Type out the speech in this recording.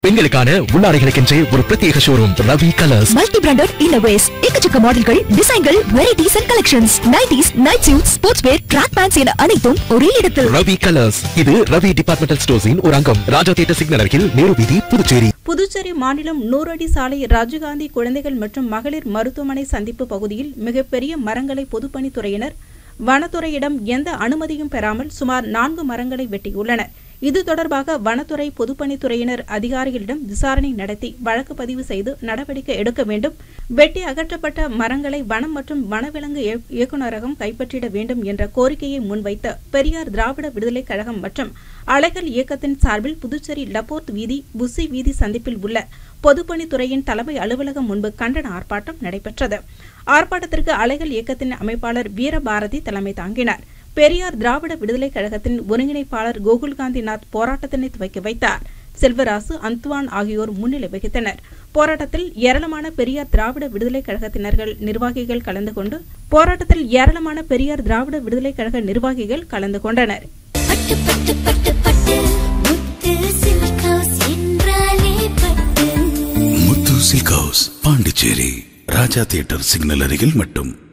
பெண்களுக்கான உள்ளாடைகளுக்கென்றே ஒரு பிரத்யேக showroom Ravi colours multi branded இன்னோவேஸ் எக்கச்சக்க மாடல்கள் டிசைன்கள் varieties and collections nighties night suit sportswear track pants என அனைத்தும் ஒரே இடத்தில் ரவி கலர்ஸ் இது ரவி டிபார்ட்மெண்டல் ஸ்டோர்ஸின் ஒரு அங்கம் ராஜா தியேட்டர் சிக்னல் அருகில் நேரு வீதி புதுச்சேரி புதுச்சேரி மாநிலம் நூறடி சாலை ராஜீவ்காந்தி குழந்தைகள் மற்றும் மகளிர் மருத்துவமனை சந்திப்பு பகுதியில் மிகப்பெரிய மரங்களை பொதுப்பணித்துறையினர் வனத்துறையிடம் எந்த அனுமதியும் பெறாமல் சுமார் நான்கு மரங்களை வெட்டியுள்ளனர் இது தொடர்பாக வனத்துறை பொதுப்பணித்துறையினர் அதிகாரிகளிடம் விசாரணை நடத்தி வழக்கு பதிவு செய்து நடவடிக்கை எடுக்க வேண்டும் வெட்டி அகற்றப்பட்ட மரங்களை வனம் மற்றும் வனவிலங்கு இய- இயக்குநரகம் கைப்பற்றிட வேண்டும் என்ற கோரிக்கையை முன்வைத்த பெரியார் திராவிட விடுதலைக் கழகம் மற்றும் அலைகள் இயக்கத்தின் சார்பில் புதுச்சேரி லப்போர்த் வீதி புசி வீதி சந்திப்பில் உள்ள பொதுப்பணித்துறையின் தலைமை அலுவலகம் முன்பு கண்டன ஆர்ப்பாட்டம் நடைபெற்றது ஆர்ப்பாட்டத்திற்கு அலைகள் இயக்கத்தின் அமைப்பாளர் வீரபாரதி தலைமை தாங்கினார் பெரியார் திராவிட விடுதலைக் கழகத்தின் ஒருங்கிணைப்பாளர் கோகுல்காந்திநாத் போராட்டத்தினை துவக்கி வைத்தார் செல்வராசு அந்துவான் ஆகியோர் முன்னிலை வகித்தனர் போராட்டத்தில் ஏராளமான பெரியார் திராவிட விடுதலைக் கழகத்தினர்கள் நிர்வாகிகள் கலந்து கொண்டு போராட்டத்தில் ஏராளமான பெரியார் திராவிட விடுதலைக் கழக நிர்வாகிகள் கலந்து கொண்டனர் பட்டு பட்டு பட்டு பட்டு முத்து சில்க் ஹவுஸ் என்றாலே பட்டு Muthu silk house Pondicherry Raja theatre signal அருகில் மட்டும்